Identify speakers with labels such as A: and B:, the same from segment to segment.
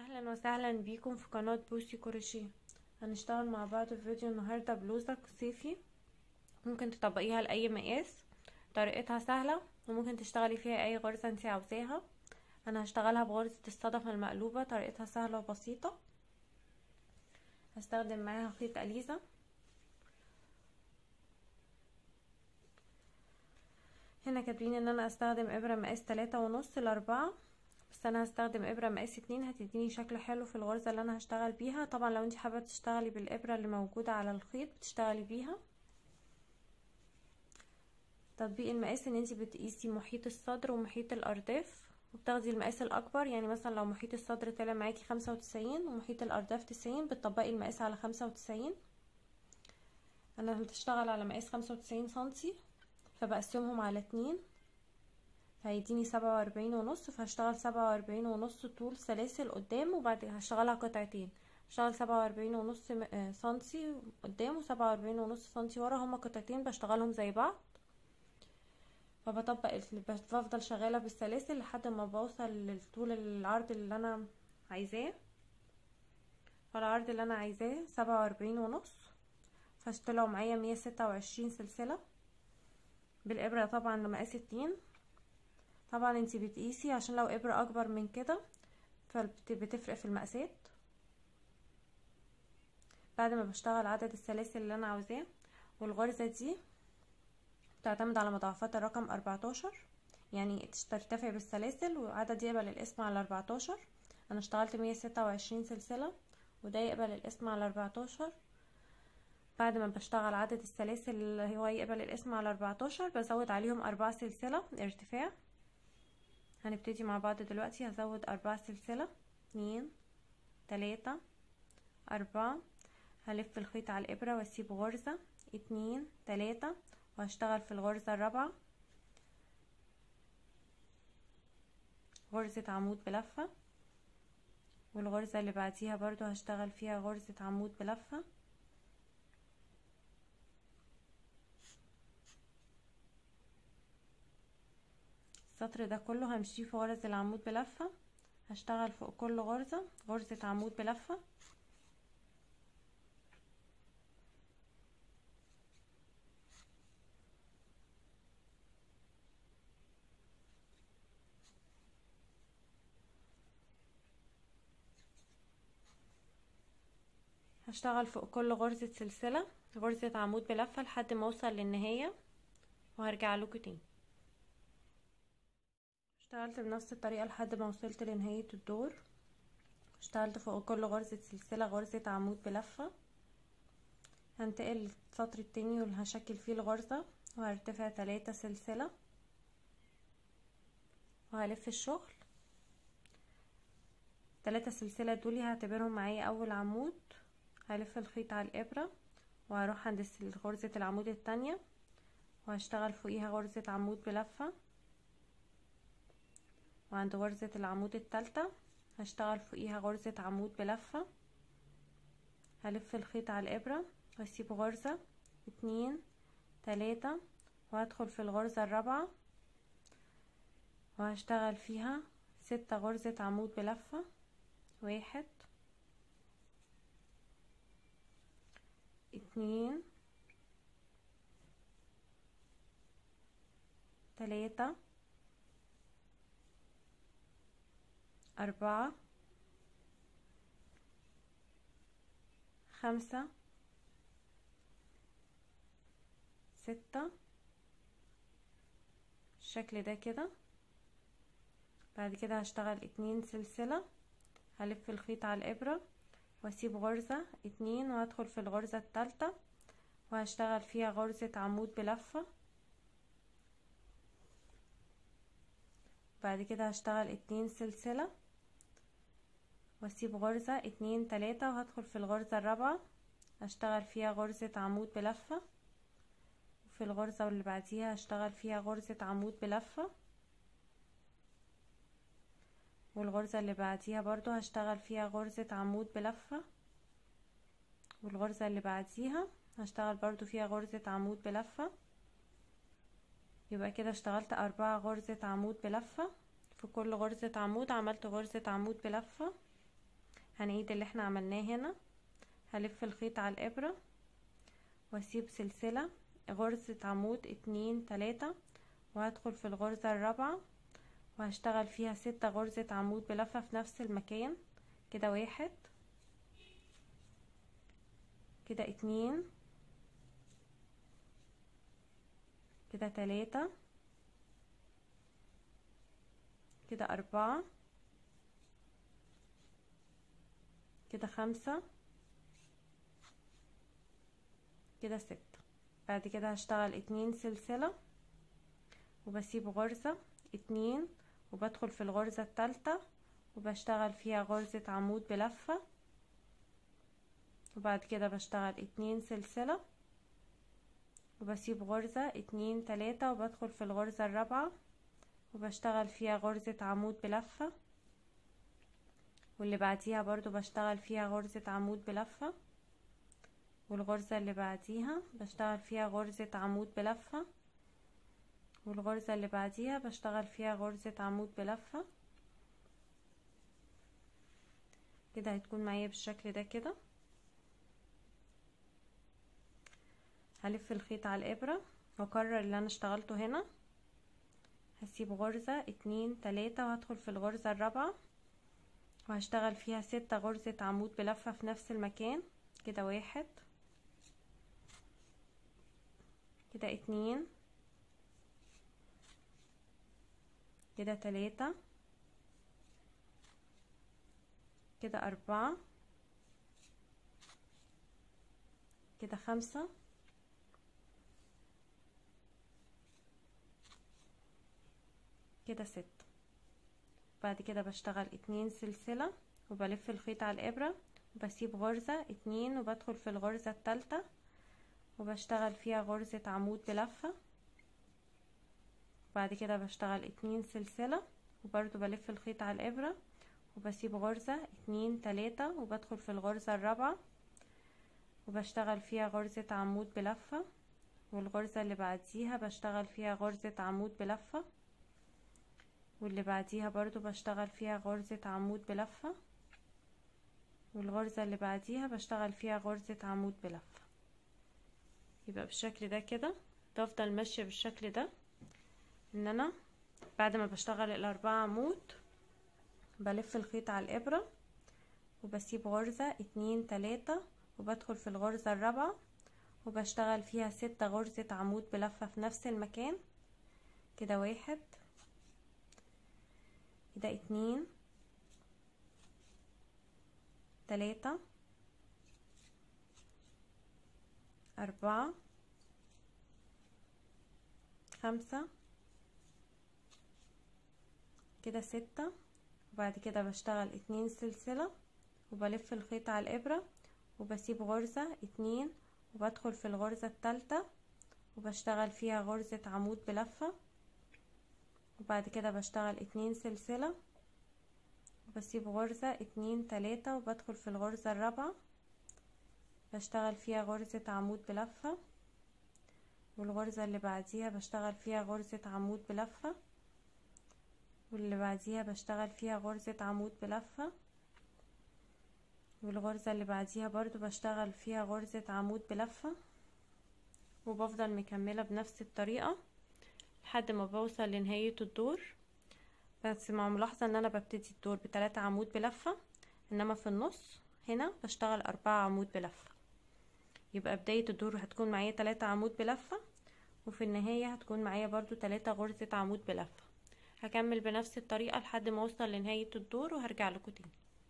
A: اهلا وسهلا بيكم في قناة بوسي كروشيه هنشتغل مع بعض في فيديو النهاردة بلوزة صيفي ممكن تطبقيها لأي مقاس طريقتها سهلة وممكن تشتغلي فيها اي غرزة انتي عاوزاها انا هشتغلها بغرزة الصدفة المقلوبة طريقتها سهلة وبسيطة هستخدم معاها خيط اليزا هنا كاتبين ان انا استخدم ابرة مقاس تلاتة ونص لاربعة بس انا هستخدم ابرة مقاس اتنين هتديني شكل حلو في الغرزة اللي انا هشتغل بيها طبعا لو انت حابة تشتغلي بالابرة اللي موجودة على الخيط بتشتغلي بيها تطبيق المقاس ان انت بتقيسي محيط الصدر ومحيط الارداف وبتاخدي المقاس الاكبر يعني مثلا لو محيط الصدر طلع معاكي خمسة وتسعين ومحيط الارداف تسعين بتطبقي المقاس على خمسة وتسعين انا بتشتغل على مقاس خمسة وتسعين سنتي فبقسمهم على اتنين هيديني سبعة واربعين ونص فهشتغل سبعة واربعين ونص طول سلاسل قدام وبعد هشتغلها قطعتين هشتغل سبعة واربعين ونص سنتي قدام وسبعة واربعين ونص سنتي ورا هما قطعتين بشتغلهم زي بعض فبطبق بفضل شغالة بالسلاسل لحد ما بوصل للطول العرض اللي انا عايزاه فالعرض اللي انا عايزاه سبعة واربعين ونص فاشتغلوا معايا مية ستة وعشرين سلسلة بالابرة طبعا لمقاس اتنين طبعا انتي بتقيسي عشان لو ابرة اكبر من كده فبتفرق في المقاسات بعد ما بشتغل عدد السلاسل اللي انا عاوزاه والغرزة دي بتعتمد على مضاعفات الرقم اربعتاشر يعني ترتفع بالسلاسل وعدد يقبل الاسم على اربعتاشر انا اشتغلت مية ستة وعشرين سلسلة وده يقبل الاسم على اربعتاشر بعد ما بشتغل عدد السلاسل اللي هو يقبل الاسم على اربعتاشر بزود عليهم اربع سلسلة ارتفاع هنبتدي مع بعض دلوقتي هزود اربع سلسلة اتنين تلاتة اربعة هلف الخيط على الابرة واسيب غرزة اتنين تلاتة وهشتغل في الغرزة الرابعة غرزة عمود بلفة والغرزة اللي بعديها برضو هشتغل فيها غرزة عمود بلفة السطر ده كله همشيه في غرز العمود بلفة هشتغل فوق كل غرزة غرزة عمود بلفة هشتغل فوق كل غرزة سلسلة غرزة عمود بلفة لحد ما اوصل للنهاية وهرجع لكم تاني اشتغلت بنفس الطريقة لحد ما وصلت لنهاية الدور اشتغلت فوق كل غرزة سلسلة غرزة عمود بلفة هنتقل للسطر التاني واللي هشكل فيه الغرزة وهرتفع تلاتة سلسلة وهلف الشغل تلاتة سلسلة دول هعتبرهم معايا اول عمود هلف الخيط على الابرة وهروح عند غرزة العمود التانية وهشتغل فوقيها غرزة عمود بلفة وعند غرزة العمود التالتة هشتغل فوقيها غرزة عمود بلفة هلف الخيط على الابرة واسيب غرزة اتنين تلاتة وهدخل في الغرزة الرابعة وهشتغل فيها ستة غرزة عمود بلفة واحد اتنين تلاتة أربعة خمسة ستة الشكل ده كده بعد كده هشتغل اتنين سلسلة هلف الخيط على الإبرة واسيب غرزة اتنين وهدخل في الغرزة التالتة وهشتغل فيها غرزة عمود بلفة بعد كده هشتغل اتنين سلسلة واسيب غرزة اتنين تلاتة وهدخل في الغرزة الرابعة هشتغل فيها غرزة عمود بلفة وفي الغرزة اللي بعديها هشتغل فيها غرزة عمود بلفة والغرزة اللي بعديها برضو هشتغل فيها غرزة عمود بلفة والغرزة اللي بعديها هشتغل برضو فيها غرزة عمود بلفة يبقى كده اشتغلت أربعة غرزة عمود بلفة في كل غرزة عمود عملت غرزة عمود بلفة هنعيد اللي احنا عملناه هنا هلف الخيط على الابرة واسيب سلسلة غرزة عمود اتنين تلاتة وهدخل في الغرزة الرابعة وهشتغل فيها ستة غرزة عمود بلفة في نفس المكان كده واحد كده اتنين كده تلاتة كده أربعة كده خمسة كده ستة بعد كده هشتغل اتنين سلسلة وبسيب غرزة اتنين وبدخل في الغرزة التالتة وبشتغل فيها غرزة عمود بلفة وبعد كده بشتغل اتنين سلسلة وبسيب غرزة اتنين تلاتة وبدخل في الغرزة الرابعة وبشتغل فيها غرزة عمود بلفة واللي بعديها برضو بشتغل فيها غرزة عمود بلفة والغرزة اللي بعديها بشتغل فيها غرزة عمود بلفة والغرزة اللي بعديها بشتغل فيها غرزة عمود بلفة كده هتكون معايا بالشكل ده كده هلف الخيط على الابرة واكرر اللي انا اشتغلته هنا هسيب غرزة اتنين تلاتة وهدخل في الغرزة الرابعة وهشتغل فيها ستة غرزة عمود بلفة في نفس المكان كده واحد كده اتنين كده تلاتة كده أربعة كده خمسة كده ستة بعد كده بشتغل اتنين سلسلة وبلف الخيط على الإبرة وبسيب غرزة اتنين وبدخل في الغرزة التالتة وبشتغل فيها غرزة عمود بلفة بعد كده بشتغل اتنين سلسلة وبرضو بلف الخيط على الإبرة وبسيب غرزة اتنين تلاتة وبدخل في الغرزة الرابعة وبشتغل فيها غرزة عمود بلفة والغرزة اللي بعديها بشتغل فيها غرزة عمود بلفة واللي بعديها برضو بشتغل فيها غرزة عمود بلفة والغرزة اللي بعديها بشتغل فيها غرزة عمود بلفة يبقى بالشكل ده كده تفضل ماشية بالشكل ده ان انا بعد ما بشتغل الاربعة عمود بلف الخيط على الابرة وبسيب غرزة اتنين تلاتة وبدخل في الغرزة الرابعة وبشتغل فيها ستة غرزة عمود بلفة في نفس المكان كده واحد كده اتنين تلاتة أربعة خمسة كده ستة وبعد كده بشتغل اتنين سلسلة وبلف الخيط على الإبرة وبسيب غرزة اتنين وبدخل في الغرزة التالتة وبشتغل فيها غرزة عمود بلفة وبعد كده بشتغل اتنين سلسلة وبسيب غرزة اتنين تلاتة وبدخل في الغرزة الرابعة بشتغل فيها غرزة عمود بلفة والغرزة اللي بعديها بشتغل فيها غرزة عمود بلفة واللي بعديها بشتغل فيها غرزة عمود بلفة والغرزة اللي بعديها برضو بشتغل فيها غرزة عمود بلفة وبفضل مكملة بنفس الطريقة لحد ما بوصل لنهاية الدور بس مع ملاحظة ان انا ببتدي الدور بتلاتة عمود بلفة انما في النص هنا بشتغل اربعة عمود بلفة يبقى بداية الدور هتكون معايا تلاتة عمود بلفة وفي النهاية هتكون معايا برضو تلاتة غرزة عمود بلفة هكمل بنفس الطريقة لحد ما اوصل لنهاية الدور وهرجع لكم تاني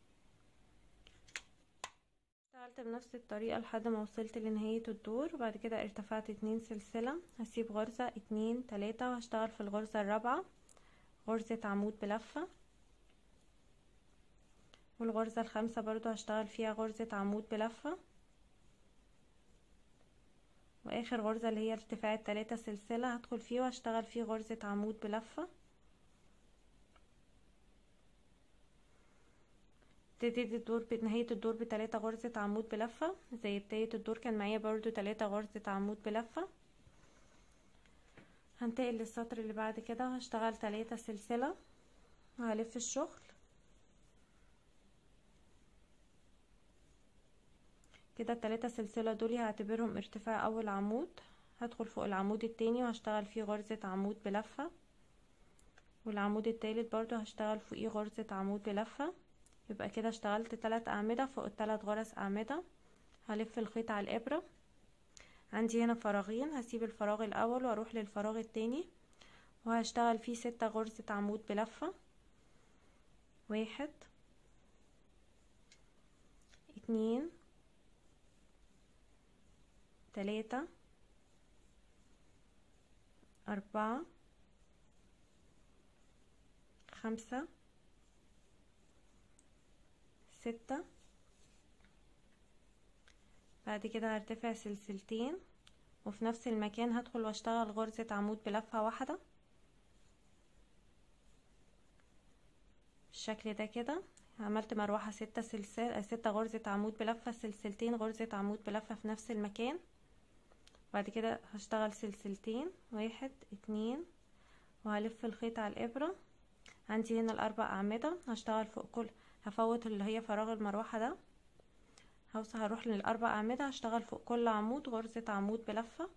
A: اشتغلت بنفس الطريقة لحد ما وصلت لنهاية الدور وبعد كده ارتفعت اتنين سلسلة هسيب غرزة اتنين تلاتة وهشتغل في الغرزة الرابعة غرزة عمود بلفة والغرزة الخامسة برضو هشتغل فيها غرزة عمود بلفة واخر غرزة اللي هي ارتفاع التلاتة سلسلة هدخل فيه وهشتغل فيه غرزة عمود بلفة ابتدي الدور بنهاية الدور بتلاتة غرزة عمود بلفة زي بداية الدور كان معايا برضو تلاتة غرزة عمود بلفة هنتقل للسطر اللي بعد كده وهشتغل تلاتة سلسلة وهلف الشغل كده التلاتة سلسلة دول هعتبرهم ارتفاع اول عمود هدخل فوق العمود التاني وهشتغل فيه غرزة عمود بلفة والعمود التالت برضو هشتغل فوقيه غرزة عمود بلفة يبقى كده اشتغلت تلات اعمدة فوق التلات غرز اعمدة هلف الخيط على الابرة عندي هنا فراغين هسيب الفراغ الاول واروح للفراغ التاني وهشتغل فيه ستة غرزة عمود بلفة واحد اتنين تلاتة أربعة خمسة ستة بعد كده هرتفع سلسلتين وفي نفس المكان هدخل واشتغل غرزة عمود بلفة واحدة بالشكل ده كده عملت مروحة ستة سلسال ستة غرزة عمود بلفة سلسلتين غرزة عمود بلفة في نفس المكان بعد كده هشتغل سلسلتين واحد اتنين وهلف الخيط على الابرة عندي هنا الاربع اعمدة هشتغل فوق كل هفوت اللي هي فراغ المروحة ده هوصل هروح للاربع اعمدة هشتغل فوق كل عمود غرزة عمود بلفة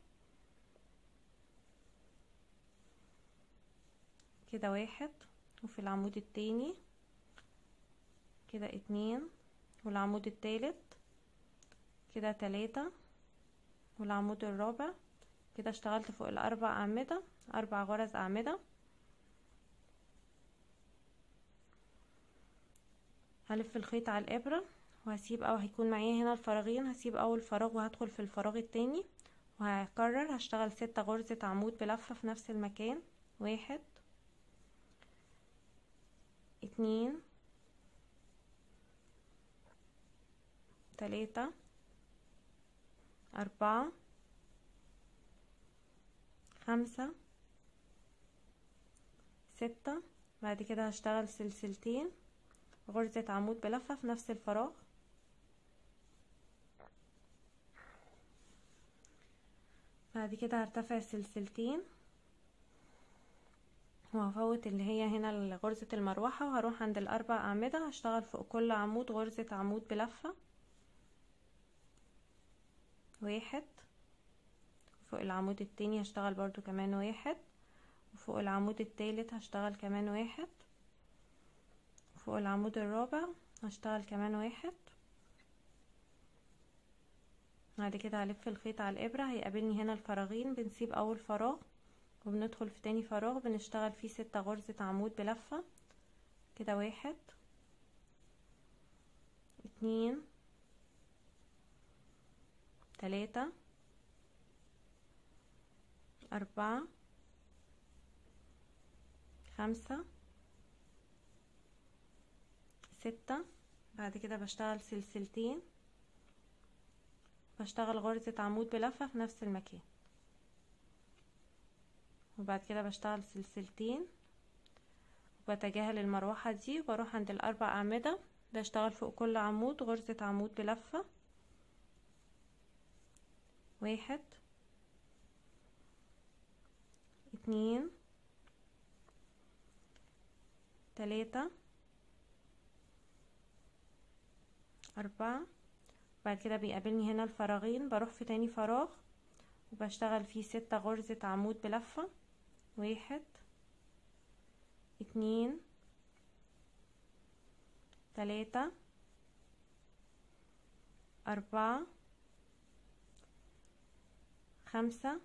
A: كده واحد وفي العمود التاني كده اتنين والعمود التالت كده تلاتة والعمود الرابع كده اشتغلت فوق الاربع اعمدة اربع غرز اعمدة هلف الخيط على الابرة وهسيب او هيكون معايا هنا الفراغين هسيب اول فراغ وهدخل في الفراغ التاني وهكرر هشتغل ستة غرزة عمود بلفة في نفس المكان واحد اتنين تلاتة أربعة خمسة ستة بعد كده هشتغل سلسلتين غرزة عمود بلفة في نفس الفراغ بعد كده هرتفع سلسلتين وهفوت اللي هي هنا غرزة المروحة وهروح عند الأربع أعمدة هشتغل فوق كل عمود غرزة عمود بلفة واحد فوق العمود التاني هشتغل برضو كمان واحد وفوق العمود التالت هشتغل كمان واحد فوق العمود الرابع هشتغل كمان واحد بعد كده هلف الخيط على الابرة هيقابلني هنا الفراغين بنسيب اول فراغ وبندخل في تاني فراغ بنشتغل فيه ستة غرزة عمود بلفة كده واحد اتنين تلاتة أربعة خمسة ستة بعد كده بشتغل سلسلتين بشتغل غرزة عمود بلفة في نفس المكان وبعد كده بشتغل سلسلتين وبتجاهل المروحة دي وبروح عند الأربع أعمدة بشتغل فوق كل عمود غرزة عمود بلفة واحد اتنين تلاتة أربعة بعد كده بيقابلني هنا الفراغين بروح في تاني فراغ وبشتغل فيه ستة غرزة عمود بلفة واحد اتنين تلاتة أربعة خمسة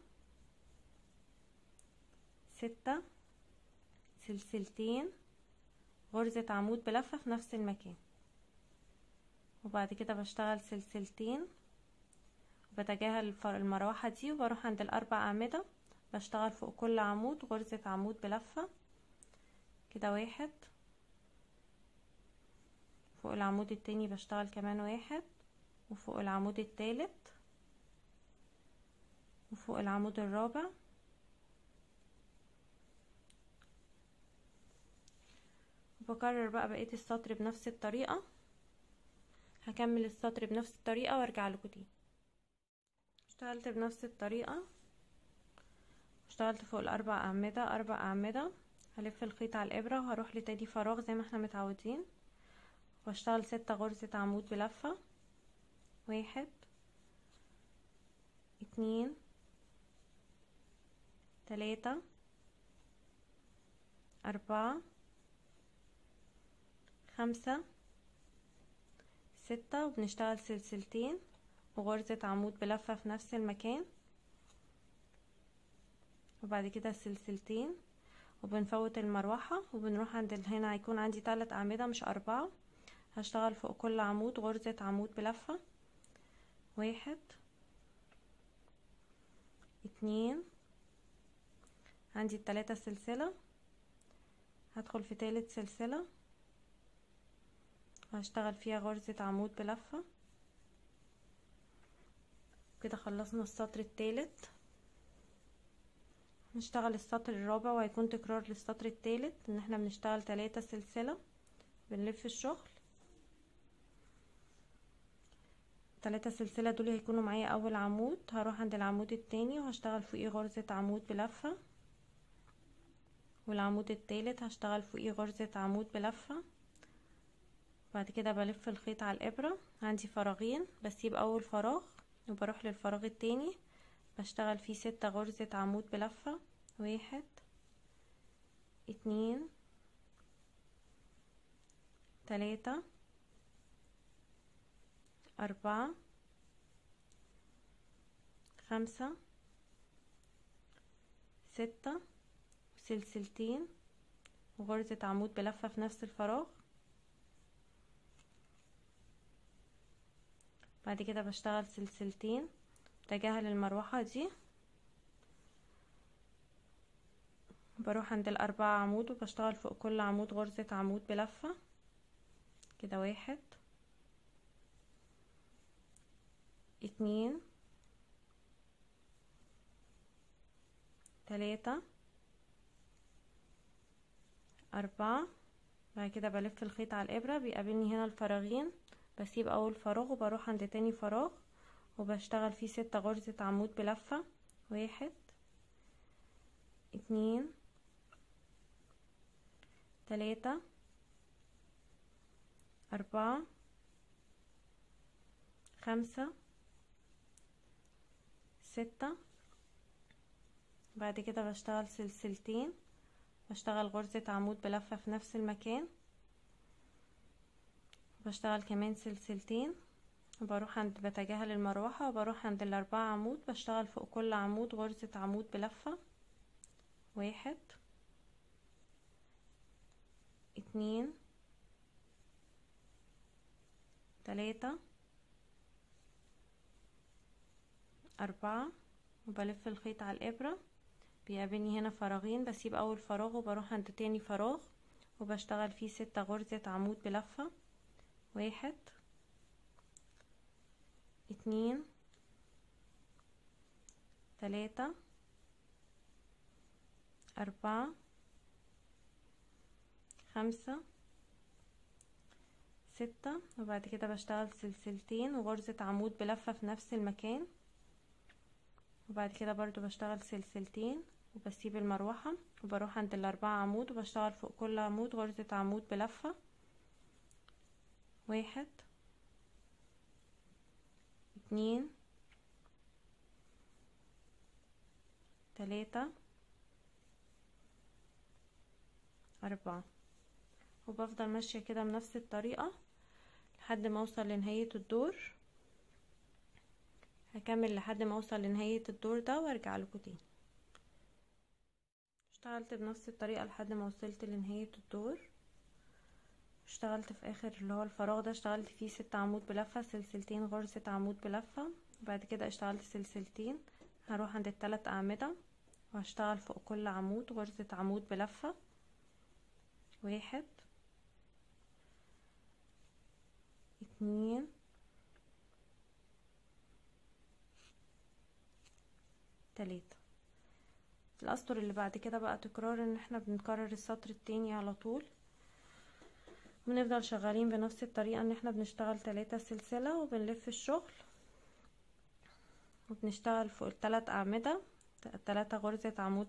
A: ستة سلسلتين غرزة عمود بلفة في نفس المكان وبعد كده بشتغل سلسلتين بتجاهل المروحة دي وبروح عند الأربع أعمدة بشتغل فوق كل عمود غرزة عمود بلفة كده واحد فوق العمود التاني بشتغل كمان واحد وفوق العمود التالت وفوق العمود الرابع وبكرر بقى بقية السطر بنفس الطريقة هكمل السطر بنفس الطريقة وارجع لكم تاني اشتغلت بنفس الطريقة اشتغلت فوق الاربع اعمدة اربع اعمدة هلف الخيط على الابرة وهروح لتاني فراغ زي ما احنا متعودين واشتغل ستة غرزة عمود بلفة واحد اتنين تلاتة أربعة خمسة ستة وبنشتغل سلسلتين وغرزة عمود بلفة في نفس المكان وبعد كده سلسلتين وبنفوت المروحة وبنروح عند هنا هيكون عندي تلات أعمدة مش أربعة هشتغل فوق كل عمود غرزة عمود بلفة واحد اتنين عندي التلاتة سلسلة هدخل في تالت سلسلة وهشتغل فيها غرزة عمود بلفة كده خلصنا السطر التالت نشتغل السطر الرابع وهيكون تكرار للسطر التالت ان احنا بنشتغل تلاتة سلسلة بنلف الشغل تلاتة سلسلة دول هيكونوا معايا اول عمود هروح عند العمود التاني وهشتغل فوقيه غرزة عمود بلفة والعمود التالت هشتغل فوقيه غرزة عمود بلفة بعد كده بلف الخيط على الابرة عندي فراغين بسيب اول فراغ وبروح للفراغ التاني بشتغل فيه ستة غرزة عمود بلفة واحد اتنين تلاتة أربعة خمسة ستة سلسلتين وغرزة عمود بلفة في نفس الفراغ بعد كده بشتغل سلسلتين اتجاه للمروحة دي بروح عند الأربعة عمود وبشتغل فوق كل عمود غرزة عمود بلفة كده واحد اتنين تلاتة أربعة بعد كده بلف الخيط على الإبرة بيقابلني هنا الفراغين بسيب أول فراغ وبروح عند تاني فراغ وبشتغل فيه ستة غرزة عمود بلفة واحد اتنين تلاتة أربعة خمسة ستة بعد كده بشتغل سلسلتين بشتغل غرزة عمود بلفة في نفس المكان بشتغل كمان سلسلتين وبروح عند بتجاهل المروحة وبروح عند الأربعة عمود بشتغل فوق كل عمود غرزة عمود بلفة واحد اتنين تلاتة أربعة وبلف الخيط على الإبرة بيقابلني هنا فراغين بسيب أول فراغ وبروح عند تاني فراغ وبشتغل فيه ستة غرزة عمود بلفة واحد اتنين تلاتة أربعة خمسة ستة وبعد كده بشتغل سلسلتين وغرزة عمود بلفة في نفس المكان وبعد كده برضو بشتغل سلسلتين وبسيب المروحة وبروح عند الأربعة عمود وبشتغل فوق كل عمود غرزة عمود بلفة واحد اتنين تلاتة أربعة وبفضل ماشية كده بنفس الطريقة لحد ما اوصل لنهاية الدور هكمل لحد ما اوصل لنهاية الدور ده وارجع لكم تاني اشتغلت بنفس الطريقة لحد ما وصلت لنهاية الدور اشتغلت في اخر اللي هو الفراغ ده اشتغلت فيه ست عمود بلفة سلسلتين غرزة عمود بلفة بعد كده اشتغلت سلسلتين هروح عند التلات اعمدة وهشتغل فوق كل عمود غرزة عمود بلفة واحد اتنين تلاتة في الاسطر اللي بعد كده بقى تكرار ان احنا بنكرر السطر التاني على طول بنفضل شغالين بنفس الطريقة ان احنا بنشتغل تلاتة سلسلة وبنلف الشغل وبنشتغل فوق التلات اعمدة تلاتة غرزة عمود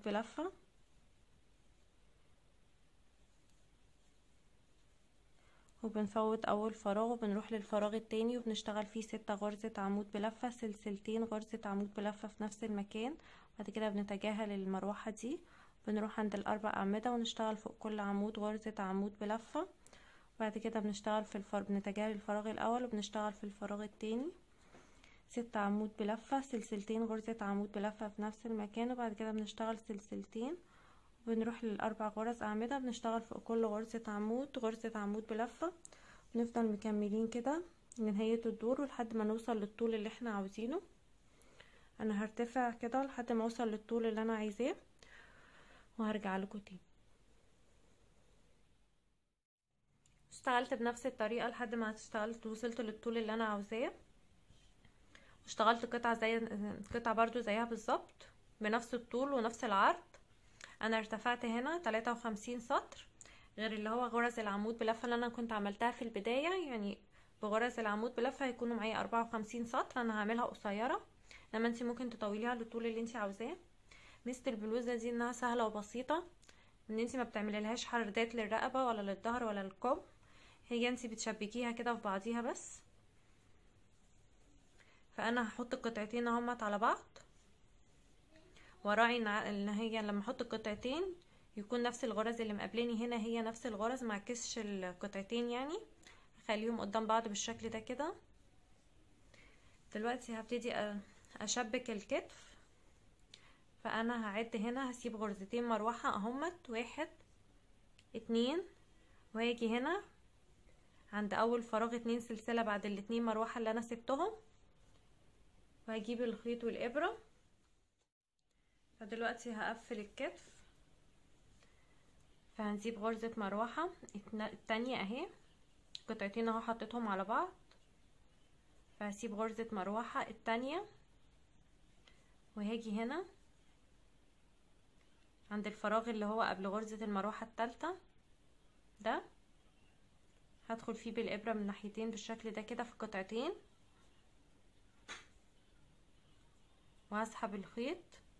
A: وبنفوت اول فراغ وبنروح للفراغ التاني وبنشتغل فيه ستة غرزة عمود بلفة سلسلتين غرزة عمود بلفة في نفس المكان بعد كده بنتجاهل المروحة دي بنروح عند الاربع اعمدة ونشتغل فوق كل عمود غرزة عمود بلفة بعد كده بنشتغل في الفراغ بنتجاهل الفراغ الاول وبنشتغل في الفراغ التاني ست عمود بلفة سلسلتين غرزة عمود بلفة في نفس المكان وبعد كده بنشتغل سلسلتين بنروح للأربع غرز أعمدة بنشتغل فوق كل غرزة عمود غرزة عمود بلفة بنفضل مكملين كده لنهاية الدور ولحد ما نوصل للطول اللي احنا عاوزينه انا هرتفع كده لحد ما اوصل للطول اللي انا عايزاه وهرجع لكم تاني اشتغلت بنفس الطريقة لحد ما اشتغلت وصلت للطول اللي انا عاوزاه اشتغلت قطعة زي قطعة برضو زيها بالظبط بنفس الطول ونفس العرض انا ارتفعت هنا تلاتة وخمسين سطر غير اللي هو غرز العمود بلفة اللي انا كنت عملتها في البداية يعني بغرز العمود بلفة هيكونوا معايا اربعة وخمسين سطر انا هعملها قصيرة انما انت ممكن تطوليها للطول اللي انت عاوزاه ميزة البلوزة دي انها سهلة وبسيطة ان انت ما بتعمليلهاش حردات للرقبة ولا للظهر ولا للكم هي انت بتشبكيها كده في بعضيها بس فانا هحط القطعتين اهمت على بعض وراعي ان هي لما احط القطعتين يكون نفس الغرز اللي مقابلاني هنا هي نفس الغرز مع كسش القطعتين يعني اخليهم قدام بعض بالشكل ده كده دلوقتي هبتدي اشبك الكتف فانا هعد هنا هسيب غرزتين مروحة اهمت واحد اتنين وهاجي هنا عند اول فراغ اتنين سلسلة بعد الاتنين مروحة اللي انا سبتهم وهجيب الخيط والابرة فدلوقتي هقفل الكتف فهنسيب غرزة مروحة التانية اهي قطعتين اهو حطيتهم على بعض فهسيب غرزة مروحة التانية وهاجي هنا عند الفراغ اللي هو قبل غرزة المروحة التالتة ده هدخل فيه بالإبرة من ناحيتين بالشكل ده كده في قطعتين وهسحب الخيط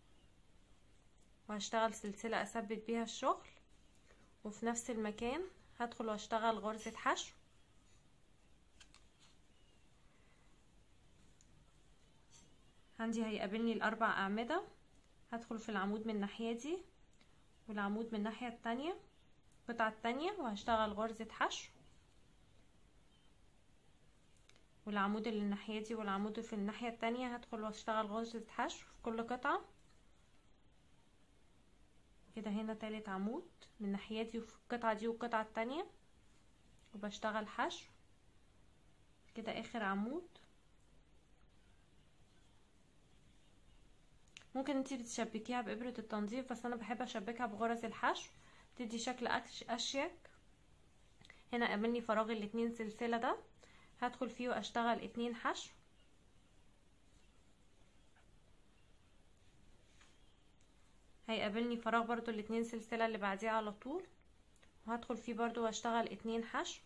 A: وهشتغل سلسلة اثبت بيها الشغل وفي نفس المكان هدخل واشتغل غرزة حشو عندي هيقابلني الاربع اعمدة هدخل في العمود من الناحية دي والعمود من الناحية التانية القطعة التانية وهشتغل غرزة حشو والعمود اللي الناحية دي والعمود في الناحية التانية هدخل واشتغل غرزة حشو في كل قطعة كده هنا تالت عمود من الناحية دي وفي القطعة دي والقطعة التانية وبشتغل حشو كده اخر عمود ممكن انتي بتشبكيها بإبرة التنظيف بس انا بحب اشبكها بغرز الحشو تدي شكل اشيك هنا قابلني فراغ الاتنين سلسلة ده هدخل فيه واشتغل اتنين حشو هيقابلني فراغ برضو الاتنين سلسلة اللي بعديه على طول وهدخل فيه برضو واشتغل اتنين حشو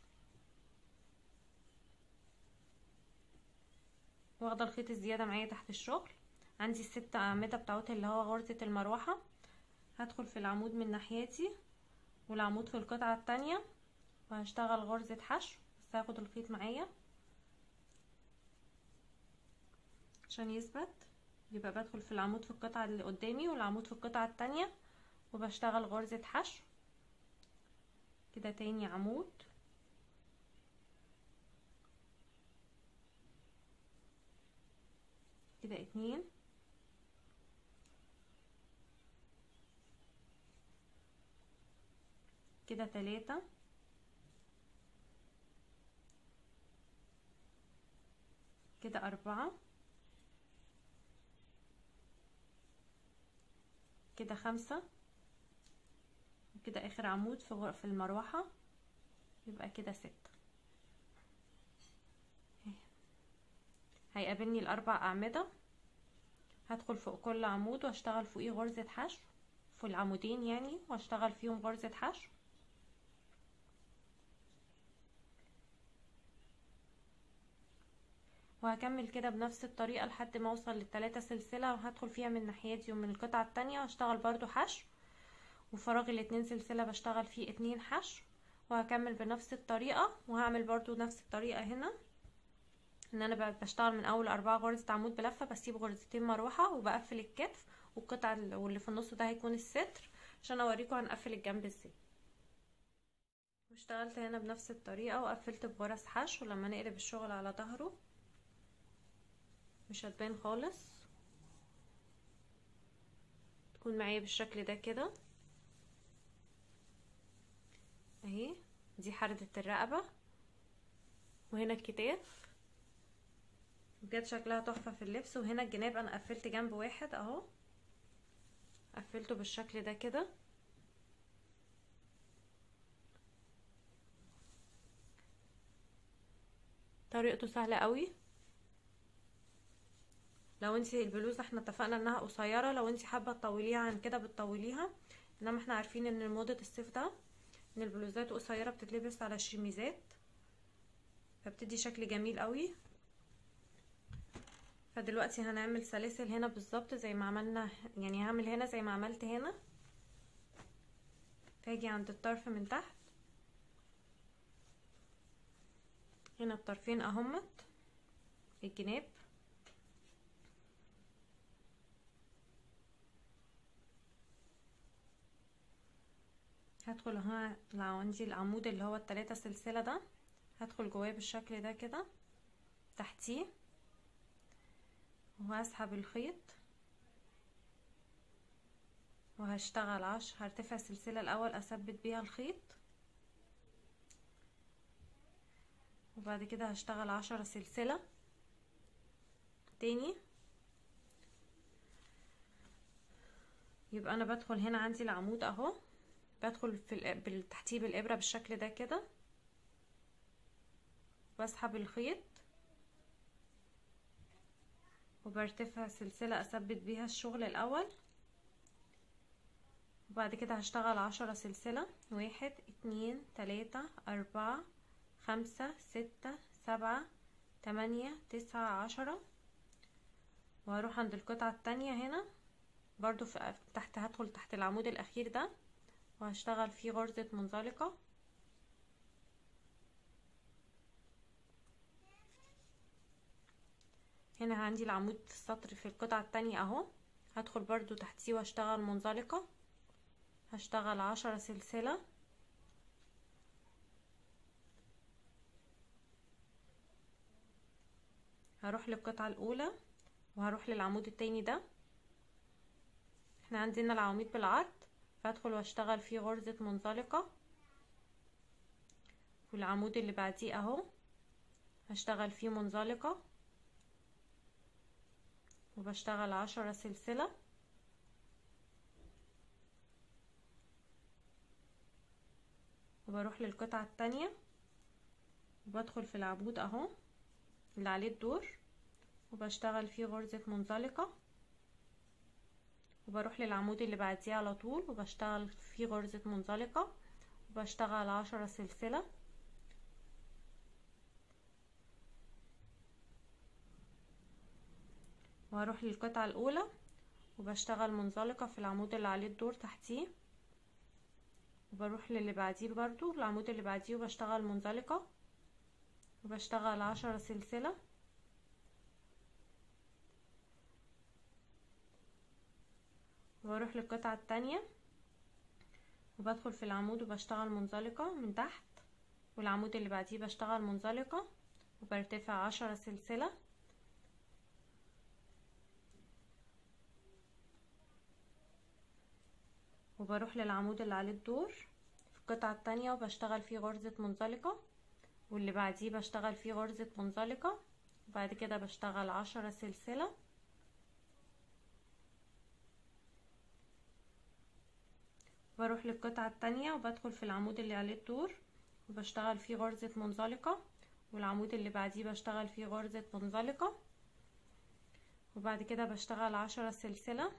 A: واخده الخيط الزيادة معايا تحت الشغل عندي الست اعمدة بتاعت اللي هو غرزة المروحة هدخل في العمود من ناحيتي والعمود في القطعة التانية وهشتغل غرزة حشو بس هاخد الخيط معايا عشان يثبت يبقى بدخل في العمود في القطعة اللي قدامي والعمود في القطعة التانية وبشتغل غرزة حشو كده تاني عمود كده اتنين كده تلاتة كده أربعة كده خمسة وكده آخر عمود في غرف المروحة يبقى كده ستة هيقابلني الأربع أعمدة هدخل فوق كل عمود واشتغل فوقيه غرزة حشو في العمودين يعني واشتغل فيهم غرزة حشو وهكمل كده بنفس الطريقة لحد ما اوصل للتلاتة سلسلة وهدخل فيها من ناحيتي ومن القطعة التانية واشتغل برضو حشو وفراغ الاتنين سلسلة بشتغل فيه اتنين حشو وهكمل بنفس الطريقة وهعمل برضو نفس الطريقة هنا ان انا بشتغل من اول اربعة غرزة عمود بلفة بسيب غرزتين مروحة وبقفل الكتف والقطع واللي في النص ده هيكون الستر عشان اوريكم هنقفل الجنب ازاي واشتغلت هنا بنفس الطريقة وقفلت بغرز حشو لما نقلب الشغل على ظهره مش هتبان خالص تكون معايا بالشكل ده كده اهي دي حردة الرقبة وهنا الكتاف بجد شكلها تحفة في اللبس وهنا الجناب انا قفلت جنب واحد اهو قفلته بالشكل ده كده طريقته سهلة قوي لو انتي البلوزة احنا اتفقنا انها قصيرة لو انتي حابة تطوليها عن كده بتطوليها انما احنا عارفين ان موضة الصيف ده ان البلوزات قصيرة بتتلبس على الشميزات فبتدي شكل جميل قوي فدلوقتي هنعمل سلاسل هنا بالظبط زي ما عملنا يعني هعمل هنا زي ما عملت هنا فاجي عند الطرف من تحت هنا الطرفين اهمت الجناب هدخل ها لو عندي العمود اللي هو التلاتة سلسلة ده هدخل جواه بالشكل ده كده تحتيه وهسحب الخيط وهشتغل عشر هرتفع سلسلة الاول اثبت بيها الخيط وبعد كده هشتغل عشرة سلسلة تاني يبقى انا بدخل هنا عندي العمود اهو بدخل في تحتيه بالابره بالشكل ده كده بسحب الخيط وبرتفع سلسلة اثبت بيها الشغل الاول وبعد كده هشتغل عشرة سلسلة واحد اتنين تلاتة اربعة خمسة ستة سبعة تمانية تسعة عشرة وهروح عند القطعة التانية هنا برضو في تحت هدخل تحت العمود الاخير ده وهشتغل فيه غرزة منزلقة هنا عندي العمود السطر في القطعة التانية اهو هدخل برضو تحتيه واشتغل منزلقة هشتغل عشرة سلسلة هروح للقطعة الاولى وهروح للعمود التاني ده احنا عندنا العواميد بالعرض فادخل واشتغل فيه غرزة منزلقة والعمود اللي بعديه اهو هشتغل فيه منزلقة وبشتغل عشرة سلسلة وبروح للقطعة التانية وبدخل في العمود اهو اللي عليه الدور وبشتغل فيه غرزة منزلقة وبروح للعمود اللي بعديه على طول وبشتغل فيه غرزة منزلقة وبشتغل عشرة سلسلة وهروح للقطعة الاولى وبشتغل منزلقة في العمود اللي عليه الدور تحتيه وبروح للي بعديه برضو العمود اللي بعديه وبشتغل منزلقة وبشتغل عشرة سلسلة واروح للقطعة التانية وبدخل في العمود وبشتغل منزلقة من تحت والعمود اللي بعديه بشتغل منزلقة وبرتفع عشرة سلسلة وبروح للعمود اللي عليه الدور في القطعة التانية وبشتغل فيه غرزة منزلقة واللي بعديه بشتغل فيه غرزة منزلقة وبعد كده بشتغل عشرة سلسلة بروح للقطعة التانية وبدخل في العمود اللي عليه الدور وبشتغل فيه غرزة منزلقة والعمود اللي بعديه بشتغل فيه غرزة منزلقة وبعد كده بشتغل عشرة سلسلة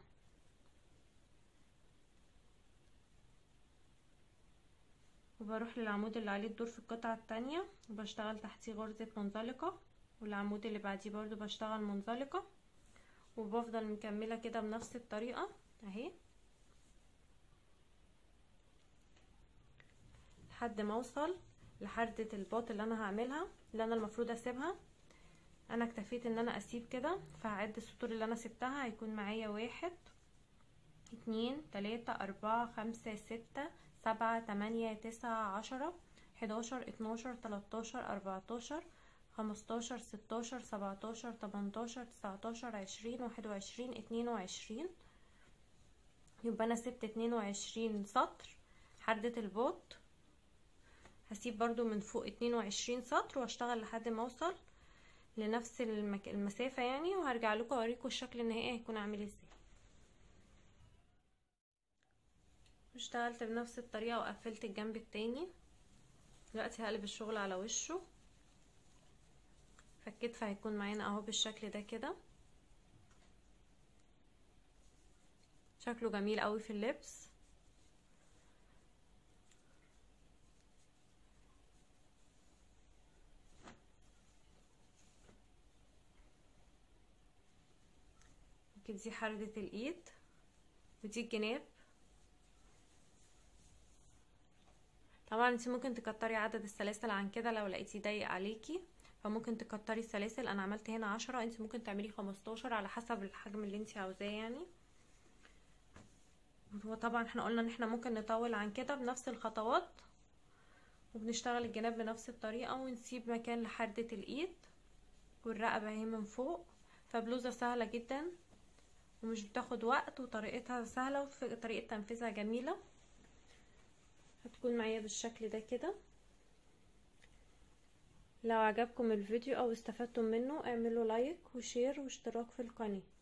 A: وبروح للعمود اللي عليه الدور في القطعة التانية وبشتغل تحتيه غرزة منزلقة والعمود اللي بعديه برضو بشتغل منزلقة وبفضل مكملة كده بنفس الطريقة اهي لحد ما اوصل لحردة الباط اللي انا هعملها اللي انا المفروض اسيبها انا اكتفيت ان انا اسيب كده فهعد السطور اللي انا سبتها هيكون معايا واحد اتنين تلاتة اربعة خمسة ستة سبعة تمانية تسعة عشرة حداشر اتناشر تلاتاشر اربعتاشر خمستاشر ستاشر سبعتاشر تمنتاشر تسعتاشر عشرين واحد وعشرين اتنين وعشرين يبقى انا سبت اتنين وعشرين سطر حردة البوت هسيب برضو من فوق اتنين وعشرين سطر واشتغل لحد ما اوصل لنفس المك... المسافة يعني وهرجع لكم اوريكم الشكل النهائي هيكون عامل ازاي اشتغلت بنفس الطريقة وقفلت الجنب التاني دلوقتي هقلب الشغل على وشه فكيت فهيكون معانا اهو بالشكل ده كده شكله جميل قوي في اللبس دي حردة الايد ودي الجناب طبعا انت ممكن تكتري عدد السلاسل عن كده لو لقيتي ضيق عليكي فممكن تكتري السلاسل انا عملت هنا عشرة انت ممكن تعملي خمستاشر على حسب الحجم اللي انت عاوزاه يعني وطبعا احنا قلنا ان احنا ممكن نطول عن كده بنفس الخطوات وبنشتغل الجناب بنفس الطريقة ونسيب مكان لحردة الايد والرقبة اهي من فوق فبلوزة سهلة جدا ومش بتاخد وقت وطريقتها سهلة وطريقة تنفيذها جميلة هتكون معايا بالشكل ده كده لو عجبكم الفيديو او استفدتم منه اعملوا لايك وشير واشتراك في القناه